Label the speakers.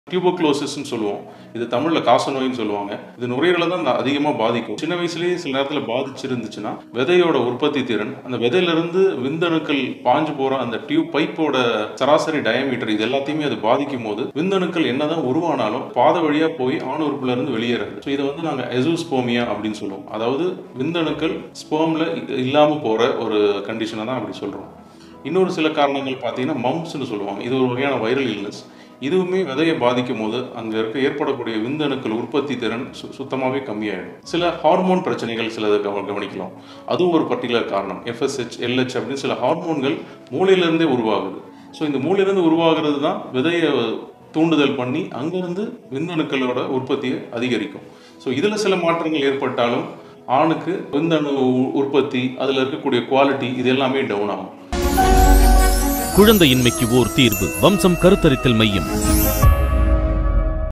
Speaker 1: டியூபோக்ளோசிஸ்ன்னு சொல்லுவோம் இது தமிழில் காசநோயின்னு சொல்லுவாங்க இது நுரையீரலை தான் அதிகமாக பாதிக்கும் சின்ன வயசுலேயே சில நேரத்தில் பாதிச்சிருந்துச்சுன்னா விதையோட உற்பத்தி திறன் அந்த விதையிலிருந்து விந்தணுக்கள் பாஞ்சு போகிற அந்த டியூப் பைப்போட சராசரி டயமீட்டர் இது எல்லாத்தையுமே அது பாதிக்கும் போது விந்தணுக்கள் என்னதான் உருவானாலும் பாத வழியாக போய் ஆண் உறுப்புல இருந்து வெளியேறாது ஸோ இதை வந்து நாங்கள் எசோஸ்போமியா அப்படின்னு சொல்லுவோம் அதாவது விந்தணுக்கள் ஸ்போமில் இல்லாமல் போகிற ஒரு கண்டிஷனை தான் அப்படி சொல்கிறோம் இன்னொரு சில காரணங்கள் பார்த்தீங்கன்னா மம்ஸ்னு சொல்லுவாங்க இது ஒரு வகையான வைரல் இல்னஸ் இதுவுமே விதையை பாதிக்கும் போது அங்கே இருக்க ஏற்படக்கூடிய விந்தணுக்கள் உற்பத்தி திறன் சு சுத்தமாகவே கம்மியாயிடும் சில ஹார்மோன் பிரச்சனைகள் சிலதை கவ கவனிக்கலாம் அதுவும் ஒரு பர்டிகுலர் காரணம் எஃப்எஸ்ஹெச் எல்ஹெச் அப்படின்னு சில ஹார்மோன்கள் மூளையிலிருந்தே உருவாகுது ஸோ இந்த மூளையிலிருந்து உருவாகிறது தான் விதையை தூண்டுதல் பண்ணி அங்கேருந்து விந்தணுக்களோட உற்பத்தியை அதிகரிக்கும் ஸோ இதில் சில மாற்றங்கள் ஏற்பட்டாலும் ஆணுக்கு விந்தணு உ- உற்பத்தி அதில் இருக்கக்கூடிய குவாலிட்டி இது எல்லாமே டவுன் ஆகும்
Speaker 2: குழந்தையின்மைக்கு ஓர் தீர்வு வம்சம் கருத்தரித்தல் மையம்